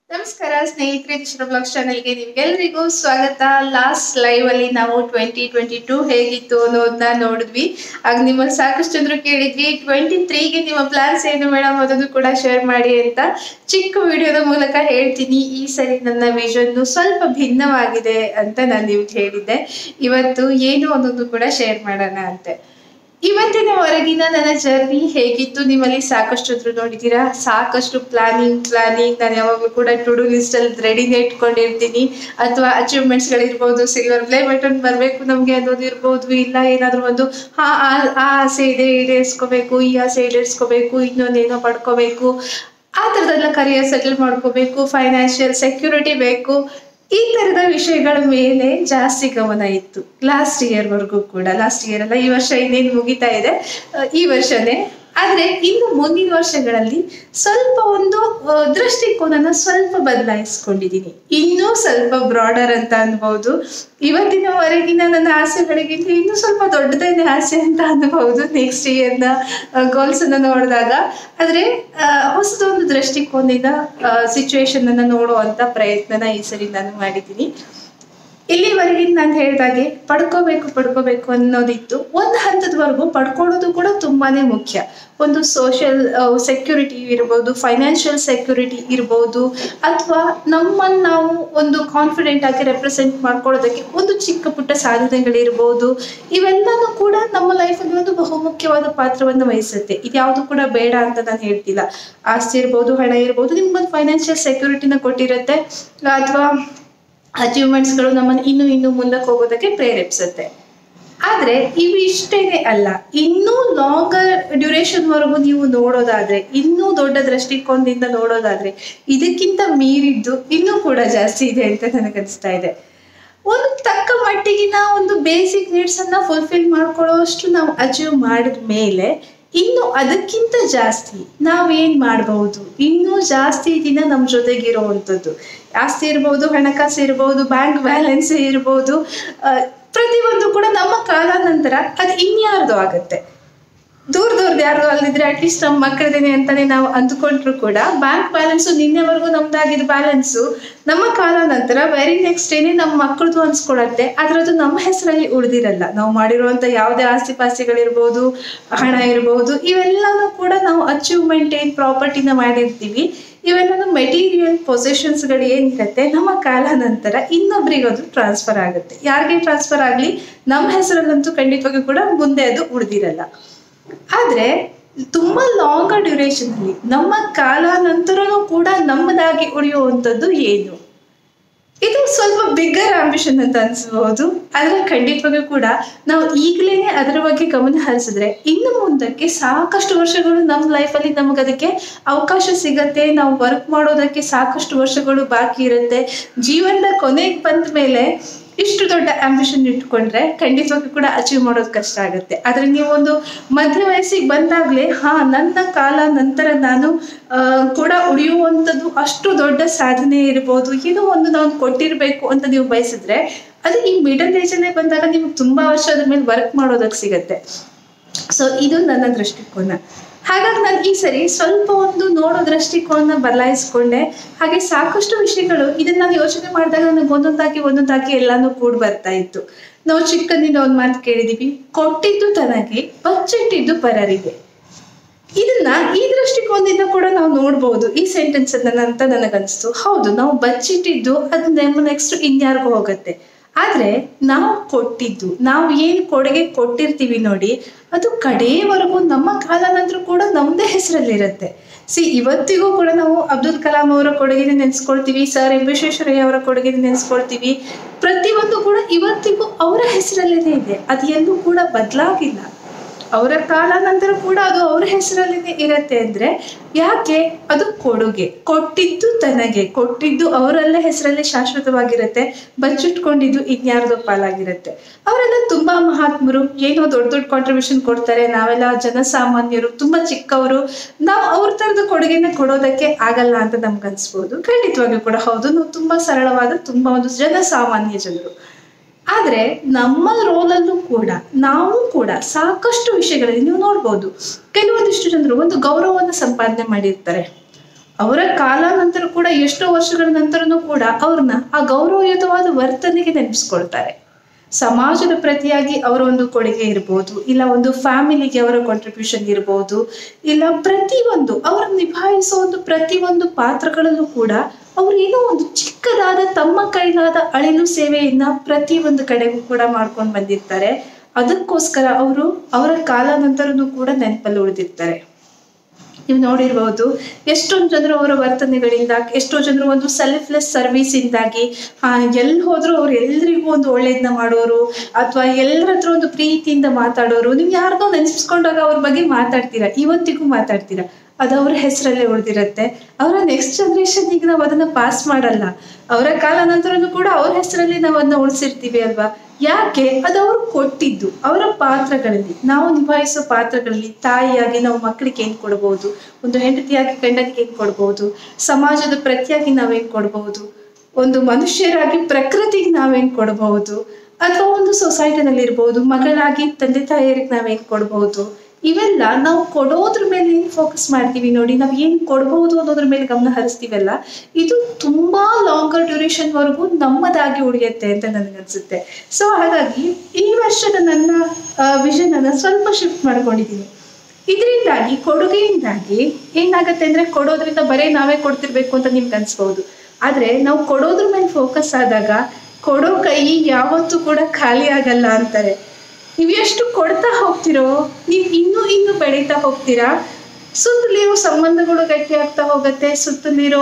ನಮಸ್ಕಾರ ಸ್ನೇಹಿತರೆ ದಿಶರ ಬ್ಲಾಗ್ ಚಾನೆಲ್ಗೆ ನಿಮ್ಗೆಲ್ರಿಗೂ ಸ್ವಾಗತ ಲಾಸ್ಟ್ ಲೈವ್ ಅಲ್ಲಿ ನಾವು ಟ್ವೆಂಟಿ ಟ್ವೆಂಟಿ ಟೂ ಹೇಗಿತ್ತು ಅನ್ನೋದನ್ನ ನೋಡಿದ್ವಿ ಆಗ ನಿಮ್ಮಲ್ಲಿ ಸಾಕಷ್ಟು ಜನರು ಕೇಳಿದ್ವಿ ಟ್ವೆಂಟಿ ತ್ರೀಗೆ ನಿಮ್ಮ ಪ್ಲಾನ್ಸ್ ಏನು ಮೇಡಮ್ ಅದನ್ನು ಕೂಡ ಶೇರ್ ಮಾಡಿ ಅಂತ ಚಿಕ್ಕ ವಿಡಿಯೋದ ಮೂಲಕ ಹೇಳ್ತೀನಿ ಈ ಸರಿ ನನ್ನ ವಿಷನ್ ಸ್ವಲ್ಪ ಭಿನ್ನವಾಗಿದೆ ಅಂತ ನಾನು ನಿಮ್ಗೆ ಹೇಳಿದ್ದೆ ಇವತ್ತು ಏನು ಅನ್ನೋದು ಕೂಡ ಶೇರ್ ಮಾಡೋಣ ಅಂತೆ ಇವತ್ತಿನ ಹೊರಗಿನ ನನ್ನ ಜರ್ನಿ ಹೇಗಿತ್ತು ನಿಮ್ಮಲ್ಲಿ ಸಾಕಷ್ಟು ಜನ ನೋಡಿದ್ದೀರಾ ಸಾಕಷ್ಟು ಪ್ಲಾನಿಂಗ್ ಪ್ಲಾನಿಂಗ್ ನಾನು ಯಾವಾಗಲೂ ಕೂಡ ಟು ಡು ಲಿಸ್ಟ್ ಅಲ್ಲಿ ರೆಡಿನೇ ಇಟ್ಕೊಂಡಿರ್ತೀನಿ ಅಥವಾ ಅಚೀವ್ಮೆಂಟ್ಸ್ ಗಳಿರ್ಬೋದು ಸಿಲ್ವರ್ ಪ್ಲೇ ಬಟನ್ ಬರಬೇಕು ನಮಗೆ ಅನ್ನೋದು ಇರ್ಬೋದು ಇಲ್ಲ ಏನಾದರೂ ಒಂದು ಹಾ ಆ ಆ ಆಸೆ ಇದೆ ಈಡೇರಿಸ್ಕೋಬೇಕು ಈ ಆಸೆ ಈಡೇರಿಸ್ಕೋಬೇಕು ಇನ್ನೊಂದೇನೋ ಪಡ್ಕೋಬೇಕು ಆ ಥರದೆಲ್ಲ ಕರಿಯರ್ ಸೆಟಲ್ ಮಾಡ್ಕೋಬೇಕು ಫೈನಾನ್ಷಿಯಲ್ ಸೆಕ್ಯೂರಿಟಿ ಬೇಕು ಈ ತರದ ವಿಷಯಗಳ ಮೇಲೆ ಜಾಸ್ತಿ ಗಮನ ಇತ್ತು ಲಾಸ್ಟ್ ಇಯರ್ ವರೆಗೂ ಕೂಡ ಲಾಸ್ಟ್ ಇಯರ್ ಅಲ್ಲ ಈ ವರ್ಷ ಇನ್ನೇನು ಮುಗಿತಾ ಇದೆ ಅಹ್, ಈ ವರ್ಷನೇ ಆದ್ರೆ ಇನ್ನು ಮುಂದಿನ ವರ್ಷಗಳಲ್ಲಿ ಸ್ವಲ್ಪ ಒಂದು ಅಹ್, ದೃಷ್ಟಿಕೋನನ ಸ್ವಲ್ಪ ಬದಲಾಯಿಸ್ಕೊಂಡಿದ್ದೀನಿ ಇನ್ನೂ ಸ್ವಲ್ಪ ಬ್ರಾಡರ್ ಅಂತ ಅನ್ಬಹುದು ಇವತ್ತಿನವರೆಗಿನ ನನ್ನ ಆಸೆಗಳಿಗಿಂತ ಇನ್ನೂ ಸ್ವಲ್ಪ ದೊಡ್ಡದೇನೆ ಆಸೆ ಅಂತ ಅನ್ಬಹುದು ನೆಕ್ಸ್ಟ್ ಇಯರ್ನ ಗೋಲ್ಸ್ ಅನ್ನ ನೋಡಿದಾಗ ಆದ್ರೆ ಆ, ಹೊಸದೊಂದು ದೃಷ್ಟಿಕೋನದಿಂದ ಸಿಚುವೇಶನ್ ಅನ್ನ ನೋಡುವಂತ ಪ್ರಯತ್ನನ ಈ ಸರಿ ನಾನು ಮಾಡಿದ್ದೀನಿ ಇಲ್ಲಿವರೆಗೆ ನಾನು ಹೇಳಿದಾಗೆ ಪಡ್ಕೋಬೇಕು ಪಡ್ಕೋಬೇಕು ಅನ್ನೋದಿತ್ತು ಒಂದು ಹಂತದವರೆಗೂ ಪಡ್ಕೊಳ್ಳೋದು ಕೂಡ ತುಂಬಾನೇ ಮುಖ್ಯ ಒಂದು ಸೋಷಿಯಲ್ ಸೆಕ್ಯೂರಿಟಿ ಇರ್ಬೋದು ಫೈನಾನ್ಷಿಯಲ್ ಸೆಕ್ಯೂರಿಟಿ ಇರ್ಬೋದು ಅಥವಾ ನಮ್ಮನ್ನು ನಾವು ಒಂದು ಕಾನ್ಫಿಡೆಂಟ್ ಆಗಿ ರೆಪ್ರೆಸೆಂಟ್ ಮಾಡ್ಕೊಳ್ಳೋದಕ್ಕೆ ಒಂದು ಚಿಕ್ಕ ಪುಟ್ಟ ಸಾಧನೆಗಳಿರ್ಬೋದು ಇವೆಲ್ಲನೂ ಕೂಡ ನಮ್ಮ ಲೈಫಲ್ಲಿ ಒಂದು ಬಹುಮುಖ್ಯವಾದ ಪಾತ್ರವನ್ನು ವಹಿಸುತ್ತೆ ಇದ್ಯಾವುದು ಕೂಡ ಬೇಡ ಅಂತ ನಾನು ಹೇಳ್ತಿಲ್ಲ ಆಸ್ತಿ ಇರ್ಬೋದು ಹಣ ಇರ್ಬೋದು ನಿಮ್ಗೊಂದು ಫೈನಾನ್ಷಿಯಲ್ ಸೆಕ್ಯೂರಿಟಿನ ಕೊಟ್ಟಿರುತ್ತೆ ಅಥವಾ ಅಚೀವ್ಮೆಂಟ್ಸ್ಗಳು ನಮ್ಮನ್ನು ಇನ್ನೂ ಇನ್ನೂ ಮುಂದಕ್ಕೆ ಹೋಗೋದಕ್ಕೆ ಪ್ರೇರೇಪಿಸುತ್ತೆ ಆದ್ರೆ ಇವು ಇಷ್ಟೇನೆ ಅಲ್ಲ ಇನ್ನೂ ಲಾಂಗರ್ ಡ್ಯೂರೇಷನ್ ವರೆಗೂ ನೀವು ನೋಡೋದಾದ್ರೆ ಇನ್ನೂ ದೊಡ್ಡ ದೃಷ್ಟಿಕೋನದಿಂದ ನೋಡೋದಾದ್ರೆ ಇದಕ್ಕಿಂತ ಮೀರಿದ್ದು ಇನ್ನೂ ಕೂಡ ಜಾಸ್ತಿ ಇದೆ ಅಂತ ನನಗನ್ಸ್ತಾ ಇದೆ ಒಂದು ತಕ್ಕ ಮಟ್ಟಿಗಿನ ಒಂದು ಬೇಸಿಕ್ ನೀಡ್ಸ್ ಅನ್ನ ಫುಲ್ಫಿಲ್ ಮಾಡ್ಕೊಳ್ಳೋಷ್ಟು ನಾವು ಅಚೀವ್ ಮಾಡಿದ ಮೇಲೆ ಇನ್ನು ಅದಕ್ಕಿಂತ ಜಾಸ್ತಿ ನಾವೇನ್ ಮಾಡಬಹುದು ಇನ್ನೂ ಜಾಸ್ತಿ ದಿನ ನಮ್ಮ ಜೊತೆಗಿರುವಂಥದ್ದು ಆಸ್ತಿ ಇರ್ಬೋದು ಹಣಕಾಸು ಇರ್ಬೋದು ಬ್ಯಾಂಕ್ ಬ್ಯಾಲೆನ್ಸ್ ಇರ್ಬೋದು ಆ, ಪ್ರತಿಯೊಂದು ಕೂಡ ನಮ್ಮ ಕಾಲಾನಂತರ ಅದು ಇನ್ಯಾರ್ದು ಆಗುತ್ತೆ ದೂರ ದೂರದ ಯಾರು ಅಲ್ಲಿದ್ರೆ ಅಟ್ಲೀಸ್ಟ್ ನಮ್ಮ ಮಕ್ಕಳದೇನೆ ಅಂತಾನೆ ನಾವು ಅಂದ್ಕೊಂಡ್ರು ಕೂಡ ಬ್ಯಾಂಕ್ ಬ್ಯಾಲೆನ್ಸು ನಿನ್ನೆವರೆಗೂ ನಮ್ದಾಗಿದ್ದ ಬ್ಯಾಲೆನ್ಸು ನಮ್ಮ ಕಾಲ ನಂತರ ವೆರಿ ನೆಕ್ಸ್ಟ್ ಡೇನೆ ನಮ್ಮ ಮಕ್ಕಳದು ಅನ್ಸ್ಕೊಳತ್ತೆ ಆದ್ರೆ ಅದು ನಮ್ಮ ಹೆಸರಲ್ಲಿ ಉಳಿದಿರಲ್ಲ ನಾವು ಮಾಡಿರುವಂತ ಯಾವುದೇ ಆಸ್ತಿ ಪಾಸ್ತಿಗಳಿರ್ಬೋದು ಹಣ ಇರ್ಬೋದು ಇವೆಲ್ಲನೂ ಕೂಡ ನಾವು ಅಚೀವ್ಮೆಂಟ್ ಏನ್ ಪ್ರಾಪರ್ಟಿನ ಮಾಡಿರ್ತೀವಿ ಇವೆಲ್ಲನೂ ಮೆಟೀರಿಯಲ್ ಪೊಸೆಷನ್ಸ್ಗಳು ಏನಿರುತ್ತೆ ನಮ್ಮ ಕಾಲ ನಂತರ ಇನ್ನೊಬ್ರಿಗೆ ಅದು ಟ್ರಾನ್ಸ್ಫರ್ ಆಗುತ್ತೆ ಯಾರಿಗೆ ಟ್ರಾನ್ಸ್ಫರ್ ಆಗಲಿ ನಮ್ಮ ಹೆಸರಲ್ಲಂತೂ ಖಂಡಿತವಾಗಿಯೂ ಕೂಡ ಮುಂದೆ ಅದು ಉಳಿದಿರಲ್ಲ ಆದ್ರೆ ತುಂಬಾ ಲಾಂಗ್ ಡ್ಯೂರೇಷನ್ ಅಲ್ಲಿ ನಮ್ಮ ಕಾಲಾನಂತರನೂ ಕೂಡ ನಮ್ಮದಾಗಿ ಉಳಿಯುವಂಥದ್ದು ಏನು ಇದು ಸ್ವಲ್ಪ ಬಿಗ್ಗರ್ ಆಂಬಿಷನ್ ಅಂತ ಅನ್ಸ್ಬಹುದು ಆದ್ರೆ ಖಂಡಿತವಾಗಿಯೂ ಕೂಡ ನಾವು ಈಗಲೇನೆ ಅದರ ಬಗ್ಗೆ ಗಮನ ಹರಿಸಿದ್ರೆ ಇನ್ನು ಮುಂದಕ್ಕೆ ಸಾಕಷ್ಟು ವರ್ಷಗಳು ನಮ್ಮ ಲೈಫಲ್ಲಿ ನಮಗೆ ಅದಕ್ಕೆ ಅವಕಾಶ ಸಿಗತ್ತೆ ನಾವು ವರ್ಕ್ ಮಾಡೋದಕ್ಕೆ ಸಾಕಷ್ಟು ವರ್ಷಗಳು ಬಾಕಿ ಇರುತ್ತೆ ಜೀವನದ ಕೊನೆಗೆ ಬಂದ ಮೇಲೆ ಇಷ್ಟು ದೊಡ್ಡ ಆಂಬಿಷನ್ ಇಟ್ಕೊಂಡ್ರೆ ಖಂಡಿತವಾಗಿ ಕೂಡ ಅಚೀವ್ ಮಾಡೋದು ಕಷ್ಟ ಆಗುತ್ತೆ ಆದ್ರೆ ನೀವು ಒಂದು ಮಧ್ಯ ವಯಸ್ಸಿಗೆ ಬಂದಾಗ್ಲೇ ಹಾ ನನ್ನ ಕಾಲ ನಂತರ ನಾನು ಆ, ಕೂಡ ಉಳಿಯುವಂಥದ್ದು ಅಷ್ಟು ದೊಡ್ಡ ಸಾಧನೆ ಇರ್ಬೋದು ಏನೋ ಒಂದು ನಾವು ಕೊಟ್ಟಿರ್ಬೇಕು ಅಂತ ನೀವು ಬಯಸಿದ್ರೆ ಅದು ಈ ಮಿಡಲ್ ಏಜಲ್ಲೇ ಬಂದಾಗ ನಿಮ್ಗೆ ತುಂಬಾ ವರ್ಷ ಅದ್ರ ಮೇಲೆ ವರ್ಕ್ ಮಾಡೋದಕ್ಕೆ ಸಿಗತ್ತೆ ಸೊ ಇದು ನನ್ನ ದೃಷ್ಟಿಕೋನ ಹಾಗಾಗಿ ನಾನು ಈ ಸರಿ ಸ್ವಲ್ಪ ಒಂದು ನೋಡೋ ದೃಷ್ಟಿಕೋನ ಬದಲಾಯಿಸ್ಕೊಂಡೆ ಹಾಗೆ ಸಾಕಷ್ಟು ವಿಷಯಗಳು ಇದನ್ನ ನಾನು ಯೋಚನೆ ಮಾಡಿದಾಗ ನನಗೆ ಒಂದೊಂದಾಗಿ ಒಂದೊಂದಾಗಿ ಎಲ್ಲಾನು ಕೂಡ ಬರ್ತಾ ಇತ್ತು ನಾವು ಚಿಕ್ಕಂದಿನ ಒಂದು ಮಾತು ಕೇಳಿದೀವಿ ಕೊಟ್ಟಿದ್ದು ತನಗೆ ಬಚ್ಚಿಟ್ಟಿದ್ದು ಪರರಿಗೆ ಇದನ್ನ ಈ ದೃಷ್ಟಿಕೋನದಿಂದ ಕೂಡ ನಾವು ನೋಡ್ಬೋದು ಈ ಸೆಂಟೆನ್ಸ್ ಅನ್ನ ಅಂತ ನನಗನ್ಸ್ತು ಹೌದು ನಾವು ಬಚ್ಚಿಟ್ಟಿದ್ದು ಅದು ನಮ್ಮ ನೆಕ್ಸ್ಟ್ ಇನ್ಯಾರಿಗೂ ಹೋಗುತ್ತೆ ಆದ್ರೆ ನಾವು ಕೊಟ್ಟಿದ್ದು ನಾವು ಏನು ಕೊಡುಗೆ ಕೊಟ್ಟಿರ್ತೀವಿ ನೋಡಿ ಅದು ಕಡೆಯವರೆಗೂ ನಮ್ಮ ಕಾಲ ನಂತರ ಕೂಡ ನಮ್ಮದೇ ಹೆಸರಲ್ಲಿರುತ್ತೆ ಸಿ ಇವತ್ತಿಗೂ ಕೂಡ ನಾವು ಅಬ್ದುಲ್ ಕಲಾಂ ಅವರ ಕೊಡುಗೆನ ನೆನೆಸ್ಕೊಳ್ತೀವಿ ಸರ್ ಎಂ ವಿಶ್ವೇಶ್ವರಯ್ಯ ಅವರ ಕೊಡುಗೆನ ನೆನೆಸ್ಕೊಳ್ತೀವಿ ಪ್ರತಿಯೊಂದು ಕೂಡ ಇವತ್ತಿಗೂ ಅವರ ಹೆಸರಲ್ಲೇನೆ ಇದೆ ಅದು ಎಲ್ಲೂ ಕೂಡ ಬದಲಾಗಿಲ್ಲ ಅವರ ಕಾಲ ನಂತರ ಕೂಡ ಅದು ಅವರ ಹೆಸರಲ್ಲಿನೇ ಇರತ್ತೆ ಅಂದ್ರೆ ಯಾಕೆ ಅದು ಕೊಡುಗೆ ಕೊಟ್ಟಿದ್ದು ತನಗೆ ಕೊಟ್ಟಿದ್ದು ಅವರಲ್ಲೇ ಹೆಸರಲ್ಲೇ ಶಾಶ್ವತವಾಗಿರುತ್ತೆ ಬಚ್ಚಿಟ್ಕೊಂಡಿದ್ದು ಇನ್ಯಾರ್ದೋ ಪಾಲಾಗಿರುತ್ತೆ ಅವರೆಲ್ಲ ತುಂಬಾ ಮಹಾತ್ಮರು ಏನೋ ದೊಡ್ಡ ದೊಡ್ಡ ಕಾಂಟ್ರಿಬ್ಯೂಷನ್ ಕೊಡ್ತಾರೆ ನಾವೆಲ್ಲ ಜನಸಾಮಾನ್ಯರು ತುಂಬಾ ಚಿಕ್ಕವರು ನಾವು ಅವ್ರ ತರದ ಕೊಡುಗೆನ ಕೊಡೋದಕ್ಕೆ ಆಗಲ್ಲ ಅಂತ ನಮ್ಗೆ ಅನ್ಸ್ಬೋದು ಖಂಡಿತವಾಗಿಯೂ ಕೂಡ ಹೌದು ನಾವು ತುಂಬಾ ಸರಳವಾದ ತುಂಬಾ ಒಂದು ಜನಸಾಮಾನ್ಯ ಜನರು ಆದ್ರೆ ನಮ್ಮ ರೋಲಲ್ಲೂ ಕೂಡ ನಾವು ಕೂಡ ಸಾಕಷ್ಟು ವಿಷಯಗಳಲ್ಲಿ ನೀವು ನೋಡ್ಬೋದು ಕೆಲವೊಂದಿಷ್ಟು ಜನರು ಒಂದು ಗೌರವವನ್ನು ಸಂಪಾದನೆ ಮಾಡಿರ್ತಾರೆ ಅವರ ಕಾಲಾನಂತರ ಕೂಡ ಎಷ್ಟೋ ವರ್ಷಗಳ ನಂತರನೂ ಕೂಡ ಅವ್ರನ್ನ ಆ ಗೌರವಯುತವಾದ ವರ್ತನೆಗೆ ನೆನಪಿಸ್ಕೊಳ್ತಾರೆ ಸಮಾಜದ ಪ್ರತಿಯಾಗಿ ಅವರ ಒಂದು ಕೊಡುಗೆ ಇರ್ಬೋದು ಇಲ್ಲ ಒಂದು ಫ್ಯಾಮಿಲಿಗೆ ಅವರ ಕಾಂಟ್ರಿಬ್ಯೂಷನ್ ಇರ್ಬೋದು ಇಲ್ಲ ಪ್ರತಿಯೊಂದು ಅವರು ನಿಭಾಯಿಸೋ ಒಂದು ಪ್ರತಿಯೊಂದು ಪಾತ್ರಗಳಲ್ಲೂ ಕೂಡ ಅವ್ರು ಏನೋ ಒಂದು ಚಿಕ್ಕದಾದ ತಮ್ಮ ಕೈಲಾದ ಅಳಿಲು ಸೇವೆಯನ್ನ ಪ್ರತಿ ಒಂದು ಕಡೆಗೂ ಕೂಡ ಮಾಡ್ಕೊಂಡು ಬಂದಿರ್ತಾರೆ ಅದಕ್ಕೋಸ್ಕರ ಅವರು ಅವರ ಕಾಲಾನಂತರನೂ ಕೂಡ ನೆನಪಲ್ಲಿ ಉಳಿದಿರ್ತಾರೆ ನೀವು ನೋಡಿರ್ಬಹುದು ಎಷ್ಟೊಂದು ಜನರು ಅವರ ವರ್ತನೆಗಳಿಂದ ಎಷ್ಟೋ ಜನರು ಒಂದು ಸೆಲ್ಫ್ಲೆಸ್ ಸರ್ವಿಸ್ ಇಂದಾಗಿ ಆ ಎಲ್ಲಿ ಹೋದ್ರು ಅವ್ರು ಎಲ್ರಿಗೂ ಒಂದು ಒಳ್ಳೇದನ್ನ ಮಾಡೋರು ಅಥವಾ ಎಲ್ಲರ ಹತ್ರ ಒಂದು ಪ್ರೀತಿಯಿಂದ ಮಾತಾಡೋರು ನೀವು ಯಾರಿಗೋ ನೆನೆಸ್ಕೊಂಡಾಗ ಅವ್ರ ಬಗ್ಗೆ ಮಾತಾಡ್ತೀರಾ ಇವತ್ತಿಗೂ ಮಾತಾಡ್ತೀರಾ ಅದು ಅವ್ರ ಹೆಸರಲ್ಲೇ ಉಳಿದಿರತ್ತೆ ಅವರ ನೆಕ್ಸ್ಟ್ ಜನರೇಷನ್ಗೆ ನಾವು ಅದನ್ನ ಪಾಸ್ ಮಾಡಲ್ಲ ಅವರ ಕಾಲ ನಂತರನೂ ಕೂಡ ಅವ್ರ ಹೆಸರಲ್ಲಿ ನಾವು ಅದನ್ನ ಉಳಿಸಿರ್ತೀವಿ ಅಲ್ವಾ ಯಾಕೆ ಅದು ಅವ್ರು ಕೊಟ್ಟಿದ್ದು ಅವರ ಪಾತ್ರಗಳಲ್ಲಿ ನಾವು ನಿಭಾಯಿಸೋ ಪಾತ್ರಗಳಲ್ಲಿ ತಾಯಿಯಾಗಿ ನಾವು ಮಕ್ಕಳಿಗೆ ಏನ್ ಕೊಡ್ಬೋದು ಒಂದು ಹೆಂಡತಿಯಾಗಿ ಗಂಡನಿಗೆ ಏನ್ ಕೊಡ್ಬೋದು ಸಮಾಜದ ಪ್ರತಿಯಾಗಿ ನಾವೇನ್ ಕೊಡ್ಬೋದು ಒಂದು ಮನುಷ್ಯರಾಗಿ ಪ್ರಕೃತಿಗೆ ನಾವೇನ್ ಕೊಡಬಹುದು ಅಥವಾ ಒಂದು ಸೊಸೈಟಿನಲ್ಲಿ ಇರ್ಬೋದು ಮಗಳಾಗಿ ತಂದೆ ತಾಯಿಯರಿಗೆ ನಾವೇನ್ ಕೊಡ್ಬೋದು ಇವೆಲ್ಲ ನಾವು ಕೊಡೋದ್ರ ಮೇಲೆ ಏನ್ ಫೋಕಸ್ ಮಾಡ್ತೀವಿ ನೋಡಿ ನಾವು ಏನ್ ಕೊಡ್ಬೋದು ಅನ್ನೋದ್ರ ಮೇಲೆ ಗಮನ ಹರಿಸ್ತೀವಲ್ಲ ಇದು ತುಂಬಾ ಲಾಂಗರ್ ಡ್ಯೂರೇಷನ್ ವರೆಗೂ ನಮ್ಮದಾಗಿ ಉಳಿಯುತ್ತೆ ಅಂತ ನನಗನ್ಸುತ್ತೆ ಸೊ ಹಾಗಾಗಿ ಈ ವರ್ಷದ ನನ್ನ ವಿಷನ್ ಅನ್ನ ಸ್ವಲ್ಪ ಶಿಫ್ಟ್ ಮಾಡ್ಕೊಂಡಿದ್ದೀನಿ ಇದರಿಂದಾಗಿ ಕೊಡುಗೆಯಿಂದಾಗಿ ಏನಾಗತ್ತೆ ಅಂದ್ರೆ ಕೊಡೋದ್ರಿಂದ ಬರೀ ನಾವೇ ಕೊಡ್ತಿರ್ಬೇಕು ಅಂತ ನಿಮ್ಗೆ ಅನ್ಸ್ಬಹುದು ಆದ್ರೆ ನಾವು ಕೊಡೋದ್ರ ಮೇಲೆ ಫೋಕಸ್ ಆದಾಗ ಕೊಡೋ ಕೈ ಯಾವತ್ತೂ ಕೂಡ ಖಾಲಿ ಆಗಲ್ಲ ಅಂತಾರೆ ನೀವು ಎಷ್ಟು ಕೊಡ್ತಾ ಹೋಗ್ತಿರೋ ನೀವು ಇನ್ನೂ ಇನ್ನೂ ಬೆಳೀತಾ ಹೋಗ್ತೀರಾ ಸುತ್ತಲಿರೋ ಸಂಬಂಧಗಳು ಗಟ್ಟಿ ಆಗ್ತಾ ಹೋಗುತ್ತೆ ಸುತ್ತಲಿರೋ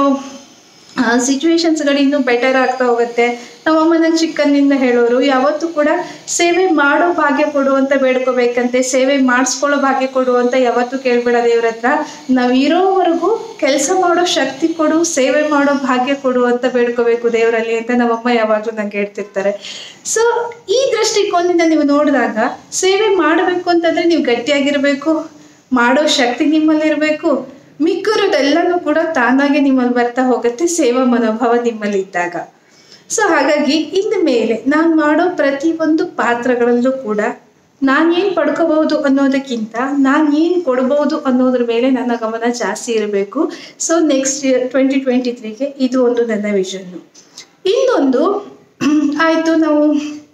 ಸಿಚುವೇಶನ್ಸ್ಗಳು ಇನ್ನೂ ಬೆಟರ್ ಆಗ್ತಾ ಹೋಗುತ್ತೆ ನಮ್ಮಮ್ಮ ನಂಗೆ ಚಿಕ್ಕಂದಿಂದ ಹೇಳೋರು ಯಾವತ್ತೂ ಕೂಡ ಸೇವೆ ಮಾಡೋ ಭಾಗ್ಯ ಕೊಡು ಅಂತ ಬೇಡ್ಕೋಬೇಕಂತೆ ಸೇವೆ ಮಾಡಿಸ್ಕೊಳ್ಳೋ ಭಾಗ್ಯ ಕೊಡು ಅಂತ ಯಾವತ್ತೂ ಕೇಳ್ಬೇಡ ದೇವ್ರ ಹತ್ರ ನಾವು ಇರೋವರೆಗೂ ಕೆಲಸ ಮಾಡೋ ಶಕ್ತಿ ಕೊಡು ಸೇವೆ ಮಾಡೋ ಭಾಗ್ಯ ಕೊಡು ಅಂತ ಬೇಡ್ಕೋಬೇಕು ದೇವರಲ್ಲಿ ಅಂತ ನಮ್ಮಮ್ಮ ಯಾವಾಗಲೂ ನಂಗೆ ಹೇಳ್ತಿರ್ತಾರೆ ಸೊ ಈ ದೃಷ್ಟಿಕೋನದಿಂದ ನೀವು ನೋಡಿದಾಗ ಸೇವೆ ಮಾಡಬೇಕು ಅಂತಂದ್ರೆ ನೀವು ಗಟ್ಟಿಯಾಗಿರ್ಬೇಕು ಮಾಡೋ ಶಕ್ತಿ ನಿಮ್ಮಲ್ಲಿರ್ಬೇಕು ಮಿಕ್ಕಿರೋದೆಲ್ಲನೂ ಕೂಡ ತಾನಾಗೆ ನಿಮ್ಮಲ್ಲಿ ಬರ್ತಾ ಹೋಗುತ್ತೆ ಸೇವಾ ಮನೋಭಾವ ನಿಮ್ಮಲ್ಲಿ ಇದ್ದಾಗ ಸೊ ಹಾಗಾಗಿ ಇನ್ನು ಮೇಲೆ ನಾನು ಮಾಡೋ ಪ್ರತಿ ಒಂದು ಪಾತ್ರಗಳಲ್ಲೂ ಕೂಡ ನಾನು ಏನು ಪಡ್ಕೋಬಹುದು ಅನ್ನೋದಕ್ಕಿಂತ ನಾನು ಏನು ಕೊಡ್ಬೋದು ಅನ್ನೋದ್ರ ಮೇಲೆ ನನ್ನ ಗಮನ ಜಾಸ್ತಿ ಇರಬೇಕು so next year twenty twenty ತ್ರೀಗೆ ಇದು ಒಂದು ನನ್ನ ವಿಷನ್ನು ಇನ್ನೊಂದು ಆಯಿತು ನಾವು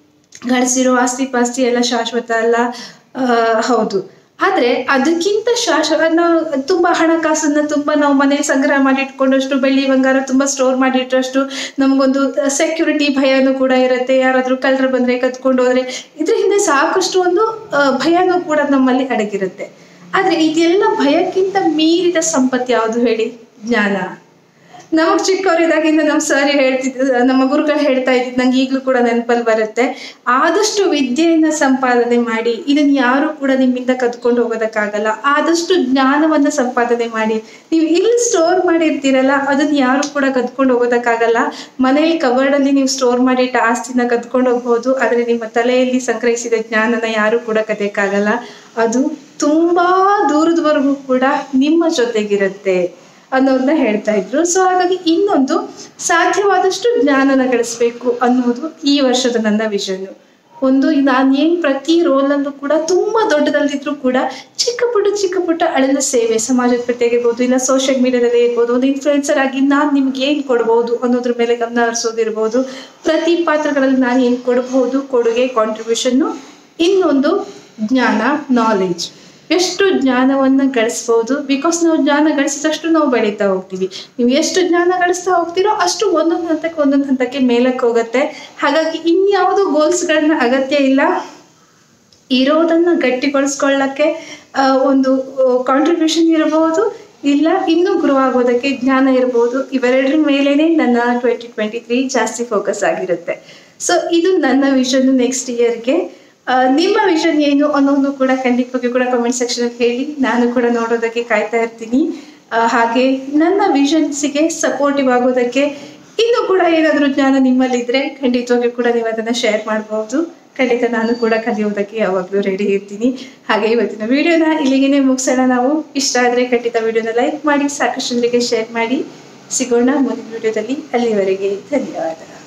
ಗಳಿಸಿರೋ ಆಸ್ತಿ ಪಾಸ್ತಿ ಎಲ್ಲ ಶಾಶ್ವತ ಅಲ್ಲ ಆ, ಹೌದು ಆದ್ರೆ ಅದಕ್ಕಿಂತ ಶಾಶ್ವತ ನಾವು ತುಂಬಾ ಹಣಕಾಸನ್ನ ತುಂಬಾ ನಾವು ಮನೇಲಿ ಸಂಗ್ರಹ ಮಾಡಿ ಇಟ್ಕೊಂಡಷ್ಟು ಬೆಳ್ಳಿ ಬಂಗಾರ ತುಂಬಾ ಸ್ಟೋರ್ ಮಾಡಿ ಇಟ್ಟಷ್ಟು ನಮಗೊಂದು ಸೆಕ್ಯೂರಿಟಿ ಭಯನೂ ಕೂಡ ಇರುತ್ತೆ ಯಾರಾದ್ರೂ ಕಳ್ಳರು ಬಂದ್ರೆ ಕತ್ಕೊಂಡು ಹೋದ್ರೆ ಇದ್ರ ಹಿಂದೆ ಸಾಕಷ್ಟು ಒಂದು ಆ, ಭಯನೂ ಕೂಡ ನಮ್ಮಲ್ಲಿ ಅಡಗಿರುತ್ತೆ ಆದ್ರೆ ಇದೆಲ್ಲ ಭಯಕ್ಕಿಂತ ಮೀರಿದ ಸಂಪತ್ತು ಯಾವುದು ಹೇಳಿ ಜ್ಞಾನ ನಮಗ್ ಚಿಕ್ಕವರಿದ್ದಾಗಿಂದ ನಮ್ಮ ಸರ್ ಹೇಳ್ತಿದ್ದ ನಮ್ಮ ಗುರುಗಳು ಹೇಳ್ತಾ ಇದ್ದಿದ್ದು ನಂಗೆ ಈಗಲೂ ಕೂಡ ನೆನಪಲ್ಲಿ ಬರುತ್ತೆ ಆದಷ್ಟು ವಿದ್ಯೆಯನ್ನ ಸಂಪಾದನೆ ಮಾಡಿ ಇದನ್ನ ಯಾರು ಕೂಡ ನಿಮ್ಮಿಂದ ಕದ್ಕೊಂಡು ಹೋಗೋದಕ್ಕಾಗಲ್ಲ ಆದಷ್ಟು ಜ್ಞಾನವನ್ನ ಸಂಪಾದನೆ ಮಾಡಿ ನೀವು ಇಲ್ಲಿ ಸ್ಟೋರ್ ಮಾಡಿರ್ತೀರಲ್ಲ ಅದನ್ನ ಯಾರು ಕೂಡ ಕದ್ಕೊಂಡು ಹೋಗೋದಕ್ಕಾಗಲ್ಲ ಮನೆಯಲ್ಲಿ ಕವರ್ಡ್ ಅಲ್ಲಿ ನೀವು ಸ್ಟೋರ್ ಮಾಡಿಟ್ಟ ಆಸ್ತಿನ ಕದ್ಕೊಂಡು ಹೋಗ್ಬೋದು ಆದ್ರೆ ನಿಮ್ಮ ತಲೆಯಲ್ಲಿ ಸಂಗ್ರಹಿಸಿದ ಜ್ಞಾನನ ಯಾರು ಕೂಡ ಕದಿಯಕ್ಕಾಗಲ್ಲ ಅದು ತುಂಬಾ ದೂರದವರೆಗೂ ಕೂಡ ನಿಮ್ಮ ಜೊತೆಗಿರುತ್ತೆ ಅನ್ನೋದನ್ನ ಹೇಳ್ತಾ ಇದ್ರು ಸೊ ಹಾಗಾಗಿ ಇನ್ನೊಂದು ಸಾಧ್ಯವಾದಷ್ಟು ಜ್ಞಾನನ ಗಳಿಸ್ಬೇಕು ಅನ್ನೋದು ಈ ವರ್ಷದ ನನ್ನ ವಿಷನ್ ಒಂದು ನಾನು ಏನ್ ಪ್ರತಿ ರೋಲಲ್ಲೂ ಕೂಡ ತುಂಬಾ ದೊಡ್ಡದಲ್ದಿದ್ರು ಕೂಡ ಚಿಕ್ಕ ಪುಟ್ಟ ಚಿಕ್ಕ ಪುಟ್ಟ ಅಳಲ ಸೇವೆ ಸಮಾಜದ ಪ್ರತಿಯಾಗಿರ್ಬೋದು ಇಲ್ಲ ಸೋಷಿಯಲ್ ಮೀಡಿಯಾದಲ್ಲಿ ಇರ್ಬೋದು ಒಂದು ಇನ್ಫ್ಲುಯೆನ್ಸರ್ ಆಗಿ ನಾನು ನಿಮ್ಗೆ ಏನ್ ಕೊಡ್ಬೋದು ಅನ್ನೋದ್ರ ಮೇಲೆ ಗಮನ ಹರಿಸೋದಿರ್ಬೋದು ಪ್ರತಿ ಪಾತ್ರಗಳಲ್ಲಿ ನಾನು ಏನ್ ಕೊಡ್ಬೋದು ಕೊಡುಗೆ ಕಾಂಟ್ರಿಬ್ಯೂಷನ್ನು ಇನ್ನೊಂದು ಜ್ಞಾನ ನಾಲೆಜ್ ಎಷ್ಟು ಜ್ಞಾನವನ್ನ ಗಳಿಸ್ಬೋದು ಬಿಕಾಸ್ ನಾವು ಜ್ಞಾನ ಗಳಿಸಿದಷ್ಟು ನಾವು ಬೆಳೀತಾ ಹೋಗ್ತೀವಿ ನೀವು ಎಷ್ಟು ಜ್ಞಾನ ಗಳಿಸ್ತಾ ಹೋಗ್ತೀರೋ ಅಷ್ಟು ಒಂದೊಂದು ಹಂತಕ್ಕೆ ಒಂದೊಂದು ಹಂತಕ್ಕೆ ಮೇಲಕ್ಕೆ ಹೋಗುತ್ತೆ ಹಾಗಾಗಿ ಇನ್ಯಾವುದೋ ಗೋಲ್ಸ್ಗಳನ್ನ ಅಗತ್ಯ ಇಲ್ಲ ಇರೋದನ್ನ ಗಟ್ಟಿಗೊಳಿಸ್ಕೊಳ್ಳಕ್ಕೆ ಆ, ಒಂದು ಕಾಂಟ್ರಿಬ್ಯೂಷನ್ ಇರಬಹುದು ಇಲ್ಲ ಇನ್ನೂ ಗ್ರೋ ಆಗೋದಕ್ಕೆ ಜ್ಞಾನ ಇರ್ಬೋದು ಇವೆರಡರ ಮೇಲೇನೆ ನನ್ನ ಟ್ವೆಂಟಿ ಟ್ವೆಂಟಿ ತ್ರೀ ಜಾಸ್ತಿ ಫೋಕಸ್ ಆಗಿರುತ್ತೆ ಸೊ ಇದು ನನ್ನ ವಿಷನ್ ನೆಕ್ಸ್ಟ್ ಇಯರ್ಗೆ ನಿಮ್ಮ ವಿಷನ್ ಏನು ಅನ್ನೋದು ಕೂಡ ಖಂಡಿತವಾಗಿ ಕೂಡ ಕಮೆಂಟ್ ಸೆಕ್ಷನ್ ಹೇಳಿ ನಾನು ಕೂಡ ನೋಡೋದಕ್ಕೆ ಕಾಯ್ತಾ ಇರ್ತೀನಿ ಆ, ಹಾಗೆ ನನ್ನ ವಿಷನ್ಸಿಗೆ ಸಪೋರ್ಟಿವ್ ಆಗೋದಕ್ಕೆ ಇನ್ನೂ ಕೂಡ ಏನಾದರೂ ಜ್ಞಾನ ನಿಮ್ಮಲ್ಲಿದ್ರೆ ಖಂಡಿತವಾಗಿಯೂ ಕೂಡ ನೀವು ಅದನ್ನ ಶೇರ್ ಮಾಡಬಹುದು ಖಂಡಿತ ನಾನು ಕೂಡ ಕಲಿಯೋದಕ್ಕೆ ಯಾವಾಗಲೂ ರೆಡಿ ಇರ್ತೀನಿ ಹಾಗೆ ಇವತ್ತಿನ ವಿಡಿಯೋನ ಇಲ್ಲಿಗೆ ಮುಗಿಸೋಣ ನಾವು ಇಷ್ಟ ಆದರೆ ಖಂಡಿತ ವಿಡಿಯೋನ ಲೈಕ್ ಮಾಡಿ ಸಾಕಷ್ಟು ಜನರಿಗೆ ಶೇರ್ ಮಾಡಿ ಸಿಗೋಣ ಮುಂದಿನ ವಿಡಿಯೋದಲ್ಲಿ ಅಲ್ಲಿವರೆಗೆ ಧನ್ಯವಾದ